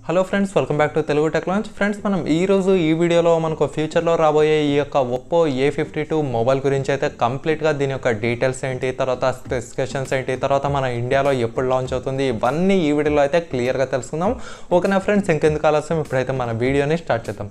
hello friends welcome back to Telugu tech launch friends మనం ఈ రోజు ఈ వీడియోలో మనకు ఫ్యూచర్లో రాబోయే ఈ యొక్క Oppo A fifty two mobile గురించి అయితే కంప్లీట్గా దీని యొక్క డీటెయిల్స్ ఏంటి తర్వాత స్పెసిఫికేషన్స్ ఏంటి తర్వాత మన ఇండియాలో ఎప్పుడు లాంచ్ అవుతుంది ఇవన్నీ ఈ వీడియోలో అయితే క్లియర్గా తెలుసుకుందాం ఓకేనా ఫ్రెండ్స్ ఇంకెందుకు ఆలస్యం ఇప్పుడైతే మన వీడియోని స్టార్ట్ చేద్దాం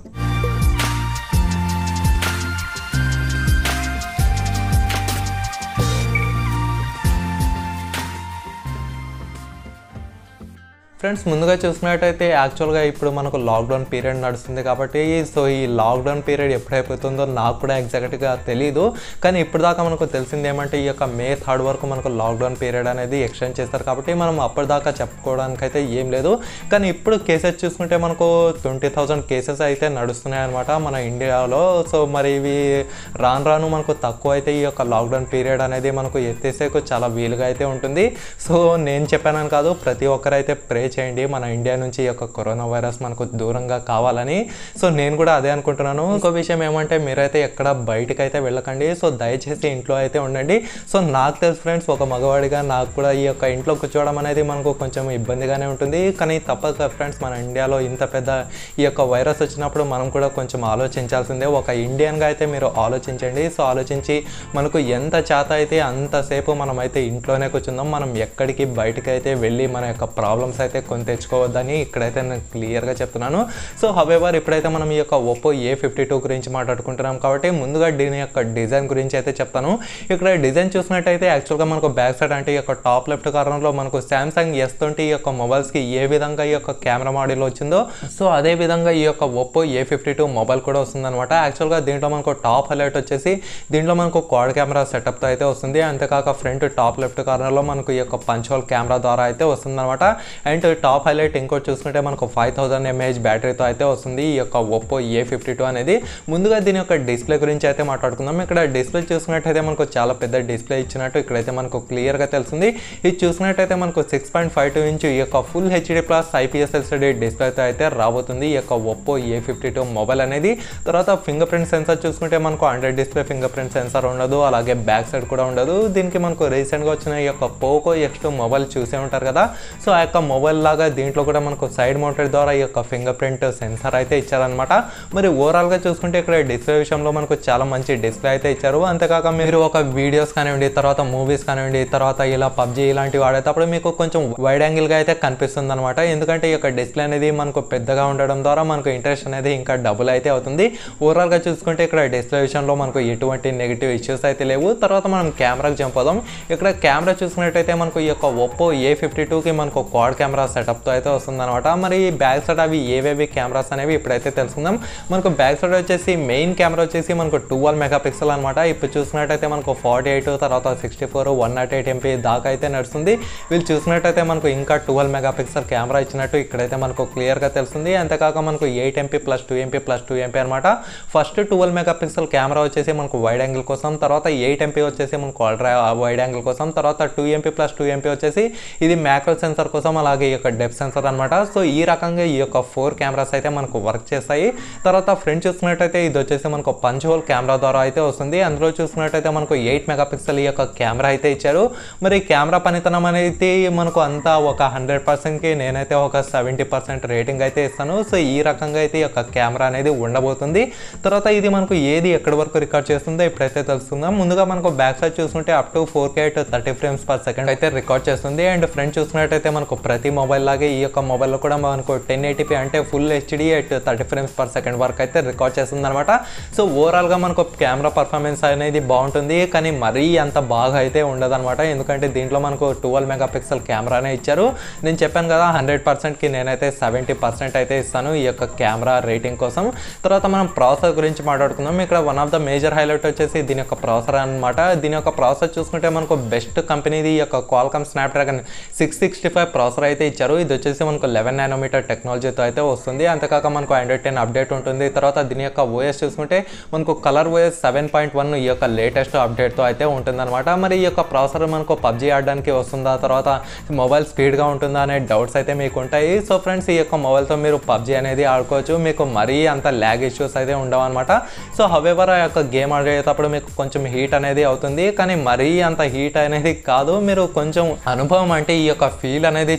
ఫ్రెండ్స్ ముందుగా చూసినట్టయితే యాక్చువల్గా ఇప్పుడు మనకు లాక్డౌన్ పీరియడ్ నడుస్తుంది కాబట్టి సో ఈ లాక్డౌన్ పీరియడ్ ఎప్పుడైపోతుందో నాకు కూడా ఎగ్జాక్ట్గా తెలియదు కానీ ఇప్పుడు దాకా మనకు తెలిసింది ఏమంటే ఈ యొక్క మే థర్డ్ వరకు మనకు లాక్డౌన్ పీరియడ్ అనేది ఎక్స్టెండ్ చేస్తారు కాబట్టి మనం అప్పటిదాకా చెప్పుకోవడానికి అయితే ఏం లేదు కానీ ఇప్పుడు కేసెస్ చూసుకుంటే మనకు ట్వంటీ థౌజండ్ కేసెస్ అయితే నడుస్తున్నాయి అనమాట మన ఇండియాలో సో మరి ఇవి రాను రాను మనకు తక్కువ అయితే ఈ యొక్క లాక్డౌన్ పీరియడ్ అనేది మనకు ఎత్తేసేకు చాలా వీలుగా అయితే ఉంటుంది సో నేను చెప్పానని కాదు ప్రతి ఒక్కరైతే ప్రే చేయండి మన ఇండియా నుంచి ఈ యొక్క కరోనా వైరస్ మనకు దూరంగా కావాలని సో నేను కూడా అదే అనుకుంటున్నాను ఇంకో విషయం ఏమంటే మీరైతే ఎక్కడ బయటకు అయితే వెళ్ళకండి సో దయచేసి ఇంట్లో అయితే ఉండండి సో నాకు తెలుసు ఫ్రెండ్స్ ఒక మగవాడిగా నాకు కూడా ఈ యొక్క ఇంట్లో కూర్చోవడం అనేది మనకు కొంచెం ఇబ్బందిగానే ఉంటుంది కానీ తప్పదు కదా ఫ్రెండ్స్ మన ఇండియాలో ఇంత పెద్ద ఈ యొక్క వైరస్ వచ్చినప్పుడు మనం కూడా కొంచెం ఆలోచించాల్సిందే ఒక ఇండియన్గా అయితే మీరు ఆలోచించండి సో ఆలోచించి మనకు ఎంత చేత అయితే అంతసేపు మనం అయితే ఇంట్లోనే కూర్చుందాం మనం ఎక్కడికి బయటకు అయితే వెళ్ళి మన యొక్క ప్రాబ్లమ్స్ అయితే కొని తెచ్చుకోవద్దని ఇక్కడైతే నేను క్లియర్గా చెప్తున్నాను సో హవెవర్ ఇప్పుడైతే మనం ఈ యొక్క ఒప్పో ఏ ఫిఫ్టీ టూ గురించి మాట్లాడుకుంటున్నాం కాబట్టి ముందుగా దీని యొక్క డిజైన్ గురించి అయితే చెప్తాను ఇక్కడ డిజైన్ చూసినట్టయితే యాక్చువల్గా మనకు బ్యాక్ సైడ్ అంటే ఈ యొక్క టాప్ లెఫ్ట్ కార్నర్లో మనకు శాంసంగ్ ఎస్ ట్వంటీ యొక్క మొబైల్స్కి ఏ విధంగా ఈ యొక్క కెమెరా మోడల్ వచ్చిందో సో అదే విధంగా ఈ యొక్క Oppo A fifty two mobile కూడా వస్తుందన్నమాట యాక్చువల్గా దీంట్లో మనకు టాప్ హైలైట్ వచ్చేసి దీంట్లో మనకు క్వాడ్ కెమెరా సెటప్తో అయితే వస్తుంది అంతేకాక ఫ్రంట్ టాప్ లెఫ్ట్ కార్నర్లో మనకు ఈ యొక్క పంచోల్ కెమెరా ద్వారా అయితే వస్తుందన్నమాట అండ్ టాప్ హైలైట్ ఇంకోటి చూసుకుంటే మనకు ఫైవ్ థౌసండ్ ఎంఏహెచ్ బ్యాటరీతో అయితే వస్తుంది ఈ యొక్క ఒప్పో ఏ ఫిఫ్టీ టూ అనేది ముందుగా దీని యొక్క డిస్ప్లే గురించి అయితే మాట్లాడుకుందాం ఇక్కడ డిస్ప్లే చూసుకున్నట్టయితే మనకు చాలా పెద్ద డిస్ప్లే ఇచ్చినట్టు ఇక్కడైతే మనకు క్లియర్గా తెలుస్తుంది ఇది చూసుకున్నట్టయితే మనకు six point five two inch ఈ యొక్క full HD plus IPS LCD డిస్ప్లేతో అయితే రాబోతుంది ఈ యొక్క Oppo A fifty two mobile అనేది తర్వాత ఫింగర్ ప్రింట్ సెన్సార్ చూసుకుంటే మనకు Android display fingerprint sensor ఉండదు అలాగే బ్యాక్ సైడ్ కూడా ఉండదు దీనికి మనకు రీసెంట్గా వచ్చిన ఈ యొక్క పోకో ఎక్స్ టూ మొబైల్ చూసే ఉంటారు కదా సో ఆ యొక్క మొబైల్ లాగా దీంట్లో కూడా మనకు సైడ్ మౌంటెడ్ ద్వారా ఈ యొక్క ఫింగర్ ప్రింట్ సెన్సార్ అయితే ఇచ్చారనమాట మరి ఓవరాల్గా చూసుకుంటే ఇక్కడ డిస్ప్లే విషయంలో మనకు చాలా మంచి డిస్ప్లే అయితే ఇచ్చారు అంతేకాక మీరు ఒక వీడియోస్ కానివ్వండి తర్వాత మూవీస్ కానివ్వండి తర్వాత ఇలా పబ్జీ ఇలాంటివి వాడేటప్పుడు మీకు కొంచెం వైడ్ యాంగిల్గా అయితే కనిపిస్తుంది అనమాట ఎందుకంటే ఈ యొక్క డిస్ప్లే అనేది మనకు పెద్దగా ఉండడం ద్వారా మనకు ఇంట్రెస్ట్ అనేది ఇంకా డబుల్ అయితే అవుతుంది ఓవరాల్గా చూసుకుంటే ఇక్కడ డిస్ప్లే విషయంలో మనకు ఎటువంటి నెగిటివ్ ఇష్యూస్ అయితే లేవు తర్వాత మనం కెమెరాకి జంప్ అవుదాం ఇక్కడ కెమెరా చూసుకున్నట్టయితే మనకు ఈ యొక్క ఒప్పో ఏ ఫిఫ్టీ టూకి మనకు క్వాడ్ కెమెరా సెటప్తో అయితే వస్తుందన్నమాట మరి బ్యాక్ సైడ్ అవి ఏవేవి కెమెరాస్ అనేవి ఇప్పుడైతే తెలుసుకుందాం మనకు బ్యాక్ సైడ్ వచ్చేసి మెయిన్ కెమెరా వచ్చేసి మనకు ట్వెల్వ్ మెగా పిక్సెల్ అనమాట ఇప్పుడు చూసినట్టయితే మనకు ఫార్టీ ఎయిట్ తర్వాత sixty four one nought eight MP దాకా అయితే నడుస్తుంది వీళ్ళు చూసినట్టయితే మనకు ఇంకా ట్వెల్వ్ మెగా పిక్సెల్ కెమెరా ఇచ్చినట్టు ఇక్కడైతే మనకు క్లియర్గా తెలుస్తుంది అంతేకాక మనకు eight MP plus two MP plus two MP అనమాట first twelve megapixel camera వచ్చేసి మనకు వైడ్ యాంగిల్ కోసం తర్వాత ఎయిట్ ఎంపీ వచ్చేసి మనకు అల్ట్రా వైడ్ యాంగిల్ కోసం తర్వాత two MP plus two MP వచ్చేసి ఇది మ్యాక్రో సెన్సార్ కోసం అలాగే ఈ యొక్క డెప్ సెన్సార్ అనమాట సో ఈ రకంగా ఈ యొక్క ఫోర్ కెమెరాస్ అయితే మనకు వర్క్ చేస్తాయి తర్వాత ఫ్రంట్ చూసుకున్నట్టయితే ఇది వచ్చేసి మనకు పంచ్ హోల్ కెమెరా ద్వారా అయితే వస్తుంది అందులో చూసుకున్నట్టయితే మనకు ఎయిట్ మెగా పిక్సెల్ ఈ యొక్క కెమెరా అయితే ఇచ్చారు మరి కెమెరా పనితనం అనేది మనకు అంతా ఒక హండ్రెడ్ పర్సెంట్కి నేనైతే ఒక సెవెంటీ పర్సెంట్ రేటింగ్ అయితే ఇస్తాను సో ఈ రకంగా అయితే ఈ యొక్క కెమెరా అనేది ఉండబోతుంది తర్వాత ఇది మనకు ఏది ఎక్కడి వరకు రికార్డ్ చేస్తుందో ఇప్పుడైతే తెలుస్తుందాం ముందుగా మనకు బ్యాక్ సైడ్ చూసుకుంటే up to four K thirty frames per second అయితే రికార్డ్ చేస్తుంది అండ్ ఫ్రంట్ చూసుకున్నట్టయితే మనకు ప్రతి మొబైల్ లాగే ఈ యొక్క మొబైల్లో కూడా మనకు టెన్ ఎయిటీపీ అంటే full HD at thirty frames per second వరకు అయితే రికార్డ్ చేస్తుంది అనమాట సో ఓవరాల్గా మనకు కెమెరా పర్ఫార్మెన్స్ అనేది బాగుంటుంది కానీ మరీ అంత బాగా అయితే ఉండదన్నమాట ఎందుకంటే దీంట్లో మనకు ట్వెల్వ్ మెగా పిక్సెల్ కెమెరానే ఇచ్చారు నేను చెప్పాను కదా హండ్రెడ్ పర్సెంట్కి నేనైతే సెవెంటీ పర్సెంట్ అయితే ఇస్తాను ఈ యొక్క కెమెరా రేటింగ్ కోసం తర్వాత మనం ప్రాసెసర్ గురించి మాట్లాడుకుందాం ఇక్కడ one of the major highlight వచ్చేసి దీని యొక్క ప్రాసెసర్ అనమాట దీని యొక్క ప్రాసెసర్ చూసుకుంటే మనకు బెస్ట్ కంపెనీది ఈ యొక్క Qualcomm Snapdragon six sixty five processor అయితే ఇచ్చారు ఇది వచ్చేసి మనకు లెవెన్ నానోమీటర్ టెక్నాలజీతో అయితే వస్తుంది అంతేకాక మనకు ఆండ్రాయిడ్ టెన్ అప్డేట్ ఉంటుంది తర్వాత దీని యొక్క ఓఎస్ చూసుకుంటే మనకు Color OS seven point one ఈ యొక్క లేటెస్ట్ అప్డేట్తో అయితే ఉంటుందన్నమాట మరి ఈ యొక్క ప్రాసెసర్ మనకు పబ్జీ ఆడడానికి వస్తుందా తర్వాత మొబైల్ స్పీడ్గా ఉంటుందా అనే డౌట్స్ అయితే మీకు ఉంటాయి సో ఫ్రెండ్స్ ఈ యొక్క మొబైల్తో మీరు పబ్జీ అనేది ఆడుకోవచ్చు మీకు మరీ అంత ల్యాగ్ ఇష్యూస్ అయితే ఉండవు అనమాట సో హవెవర్ ఆ యొక్క గేమ్ ఆడేటప్పుడు మీకు కొంచెం హీట్ అనేది అవుతుంది కానీ మరీ అంత హీట్ అనేది కాదు మీరు కొంచెం అనుభవం అంటే ఈ యొక్క ఫీల్ అనేది చెందుతారనమాట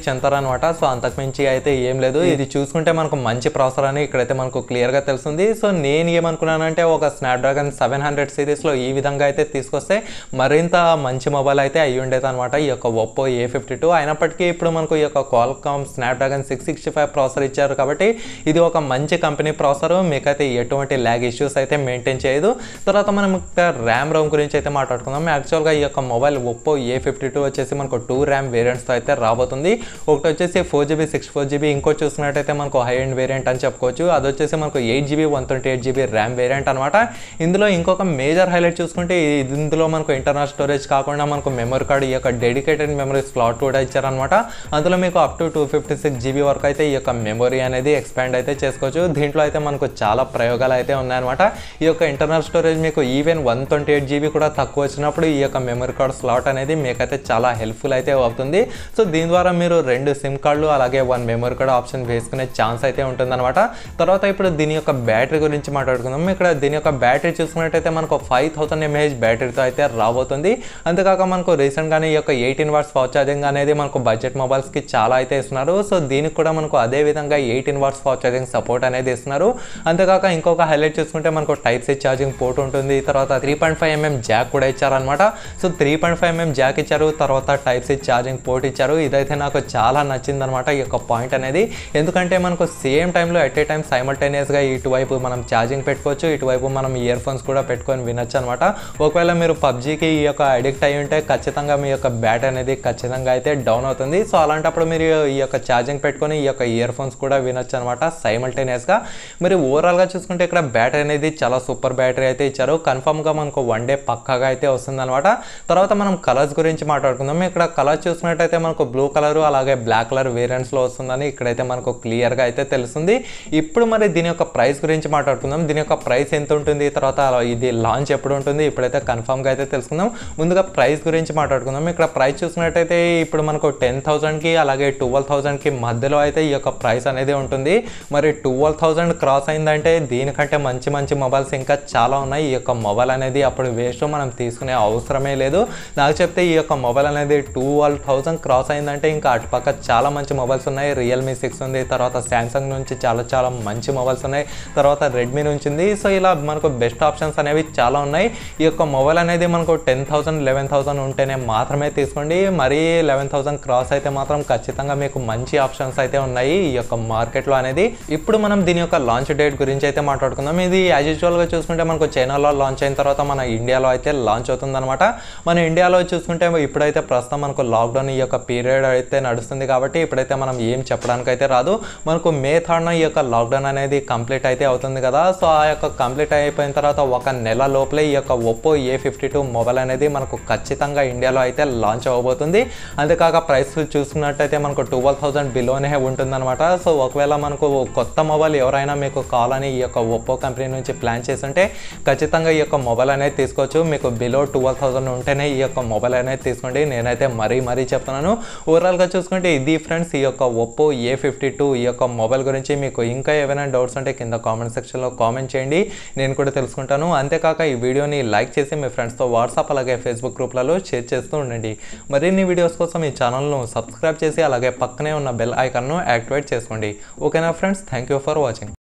అనమాట సో అంతకుమించి అయితే ఏం లేదు ఇది చూసుకుంటే మనకు మంచి ప్రాసెసర్ అని ఇక్కడైతే మనకు క్లియర్గా తెలుస్తుంది సో నేను ఏమనుకున్నానంటే ఒక స్నాప్డ్రాగన్ సెవెన్ హండ్రెడ్ సిరీస్లో ఈ విధంగా అయితే తీసుకొస్తే మరింత మంచి మొబైల్ అయితే అయ్యి ఉండేది అనమాట ఈ యొక్క ఒప్పో ఏ ఫిఫ్టీ టూ అయినప్పటికీ ఇప్పుడు మనకు ఈ యొక్క Qualcomm Snapdragon six sixty five processor ఇచ్చారు కాబట్టి ఇది ఒక మంచి కంపెనీ ప్రాసెసర్ మీకైతే ఎటువంటి ల్యాగ్ ఇష్యూస్ అయితే మెయింటైన్ చేయదు తర్వాత మనం ర్యామ్ రోమ్ గురించి అయితే మాట్లాడుకుందాం యాక్చువల్గా ఈ యొక్క mobile Oppo A fifty two వచ్చేసి మనకు టూ ర్యామ్ వేరియంట్స్తో అయితే రాబోతుంది ఒకటి వచ్చేసి four GB six four GB ఇంకోటి చూసుకున్నట్టయితే మనకు హై ఎండ్ వేరియంట్ అని చెప్పుకోవచ్చు అది వచ్చేసి మనకు eight GB one twenty eight GB RAM variant అనమాట ఇందులో ఇంకొక మేజర్ హైలైట్ చూసుకుంటే ఇది- ఇందులో మనకు ఇంటర్నల్ స్టోరేజ్ కాకుండా మనకు మెమరీ కార్డ్ ఈ యొక్క డెడికేటెడ్ మెమరీ స్లాట్ కూడా ఇచ్చారనమాట అందులో మీకు up to two fifty six GB వరకు అయితే ఈ యొక్క మెమరీ అనేది ఎక్స్పాండ్ అయితే చేసుకోవచ్చు దీంట్లో అయితే మనకు చాలా ప్రయోగాలు అయితే ఉన్నాయన్నమాట ఈ యొక్క ఇంటర్నల్ స్టోరేజ్ మీకు even one twenty eight GB కూడా తక్కువ వచ్చినప్పుడు ఈ యొక్క మెమరీ కార్డ్ స్లాట్ అనేది మీకైతే చాలా హెల్ప్ఫుల్ అయితే అవుతుంది సో దీని ద్వారా మీరు రెండు సిమ్ కార్డులు అలాగే వన్ మెమరీ కార్డ్ ఆప్షన్ వేసుకునే ఛాన్స్ అయితే ఉంటుందన్నమాట తర్వాత ఇప్పుడు దీని యొక్క బ్యాటరీ గురించి మాట్లాడుకుందాం ఇక్కడ దీని యొక్క బ్యాటరీ చూసుకున్నట్టయితే మనకు ఫైవ్ థౌసండ్ ఎంఏహెచ్ బ్యాటరీతో అయితే రాబోతుంది అంతేకాక మనకు రీసెంట్గానే ఈ యొక్క ఎయిటీన్ వాట్స్ ఫాస్ట్ ఛార్జింగ్ అనేది మనకు బడ్జెట్ మొబైల్స్కి చాలా అయితే ఇస్తున్నారు సో దీనికి కూడా మనకు అదే విధంగా eighteen watts fast charging support అనేది ఇస్తున్నారు అంతేకాక ఇంకొక హైలైట్ చూసుకుంటే మనకు టైప్ సి ఛార్జింగ్ పోర్ట్ ఉంటుంది తర్వాత three point five MM jack కూడా ఇచ్చారనమాట so three point five MM jack ఇచ్చారు తర్వాత టైప్ సి ఛార్జింగ్ పోర్ట్ ఇచ్చారు ఇదైతే నాకు చాలా నచ్చింది అనమాట ఈ యొక్క పాయింట్ అనేది ఎందుకంటే మనకు సేమ్ టైంలో ఎట్ ఏ టైం సైమల్టేనియస్గా ఇటువైపు మనం ఛార్జింగ్ పెట్టుకోవచ్చు ఇటువైపు మనం ఇయర్ ఫోన్స్ కూడా పెట్టుకొని వినొచ్చు అనమాట ఒకవేళ మీరు పబ్జీకి ఈ యొక్క అడిక్ట్ అయి ఉంటే ఖచ్చితంగా మీ యొక్క బ్యాటరీ అనేది ఖచ్చితంగా అయితే డౌన్ అవుతుంది సో అలాంటప్పుడు మీరు ఈ యొక్క ఛార్జింగ్ పెట్టుకొని ఈ యొక్క ఇయర్ ఫోన్స్ కూడా వినొచ్చు అనమాట సైమల్టేనియస్గా మరి ఓవరాల్గా చూసుకుంటే ఇక్కడ బ్యాటరీ అనేది చాలా సూపర్ బ్యాటరీ అయితే ఇచ్చారు కన్ఫామ్గా మనకు వన్ డే పక్కాగా అయితే వస్తుంది అనమాట తర్వాత మనం కలర్స్ గురించి మాట్లాడుకుందాం ఇక్కడ కలర్ చూసినట్టయితే మనకు బ్లూ కలర్ అలాగే బ్లాక్ కలర్ వేరియంట్స్లో వస్తుందని ఇక్కడైతే మనకు క్లియర్గా అయితే తెలుస్తుంది ఇప్పుడు మరి దీని యొక్క ప్రైస్ గురించి మాట్లాడుకుందాం దీని యొక్క ప్రైస్ ఎంత ఉంటుంది తర్వాత ఇది లాంచ్ ఎప్పుడు ఉంటుంది ఇప్పుడైతే కన్ఫామ్గా అయితే తెలుసుకుందాం ముందుగా ప్రైస్ గురించి మాట్లాడుకుందాం ఇక్కడ ప్రైస్ చూసినట్టయితే ఇప్పుడు మనకు టెన్ థౌసండ్కి అలాగే ట్వెల్వ్ థౌసండ్కి మధ్యలో అయితే ఈ యొక్క ప్రైస్ అనేది ఉంటుంది మరి ట్వెల్వ్ థౌసండ్ క్రాస్ అయిందంటే దీనికంటే మంచి మంచి మొబైల్స్ ఇంకా చాలా ఉన్నాయి ఈ యొక్క మొబైల్ అనేది అప్పుడు వేస్ట్ మనం తీసుకునే అవసరమే లేదు నాకు చెప్తే ఈ యొక్క మొబైల్ అనేది ట్వెల్వ్ థౌసండ్ క్రాస్ అయిందంటే ఇంకా అటుపక్క చాలా మంచి మొబైల్స్ ఉన్నాయి రియల్మీ సిక్స్ ఉంది తర్వాత శాంసంగ్ నుంచి చాలా చాలా మంచి మొబైల్స్ ఉన్నాయి తర్వాత రెడ్మీ నుంచి ఉంది సో ఇలా మనకు బెస్ట్ ఆప్షన్స్ అనేవి చాలా ఉన్నాయి ఈ యొక్క మొబైల్ అనేది మనకు టెన్ థౌసండ్ లెవెన్ థౌసండ్ ఉంటేనే మాత్రమే తీసుకోండి మరీ లెవెన్ థౌసండ్ క్రాస్ అయితే మాత్రం ఖచ్చితంగా మీకు మంచి ఆప్షన్స్ అయితే ఉన్నాయి ఈ యొక్క మార్కెట్లో అనేది ఇప్పుడు మనం దీని యొక్క లాంచ్ డేట్ గురించి అయితే మాట్లాడుకుందాం ఇది యాజ్ యూజువల్గా చూసుకుంటే మనకు చైనాలో లాంచ్ అయిన తర్వాత మన ఇండియాలో అయితే లాంచ్ అవుతుందన్నమాట మన ఇండియాలో చూసుకుంటే ఇప్పుడైతే ప్రస్తుతం మనకు లాక్డౌన్ ఈ యొక్క పీరియడ్ అయితే నడుస్తుంది కాబట్టి ఇప్పుడైతే మనం ఏం చెప్పడానికి అయితే రాదు మనకు మే థర్డ్న ఈ యొక్క లాక్డౌన్ అనేది కంప్లీట్ అయితే అవుతుంది కదా సో ఆ యొక్క కంప్లీట్ అయిపోయిన తర్వాత ఒక నెల లోపలే ఈ యొక్క Oppo A fifty two mobile అనేది మనకు ఖచ్చితంగా ఇండియాలో అయితే లాంచ్ అవ్వబోతుంది అంతేకాక ప్రైస్ చూసుకున్నట్టయితే మనకు ట్వెల్వ్ థౌసండ్ బిలోనే ఉంటుందన్నమాట సో ఒకవేళ మనకు కొత్త మొబైల్ ఎవరైనా మీకు కావాలని ఈ యొక్క ఒప్పో కంపెనీ నుంచి ప్లాన్ చేస్తుంటే ఖచ్చితంగా ఈ యొక్క మొబైల్ అనేది తీసుకోవచ్చు మీకు బిలో ట్వెల్వ్ థౌసండ్ ఉంటేనే ఈ యొక్క మొబైల్ అనేది తీసుకోండి నేనైతే మరీ మరీ చెప్తున్నాను ఓవరాల్గా చూసుకుంటే ఇది ఫ్రెండ్స్ ఈ యొక్క ఒప్పో ఏ ఫిఫ్టీ టూ ఈ యొక్క మొబైల్ గురించి మీకు ఇంకా ఏమైనా డౌట్స్ ఉంటే కింద కామెంట్ సెక్షన్లో కామెంట్ చేయండి నేను కూడా తెలుసుకుంటాను అంతేకాక ఈ వీడియోని లైక్ చేసి మీ ఫ్రెండ్స్తో వాట్సాప్ అలాగే ఫేస్బుక్ గ్రూప్లలో షేర్ చేస్తూ ఉండండి మరిన్ని వీడియోస్ కోసం ఈ ఛానల్ను సబ్స్క్రైబ్ చేసి అలాగే పక్కనే ఉన్న బెల్ ఐకాన్ను యాక్టివేట్ చేసుకోండి ఓకేనా friends thank you for watching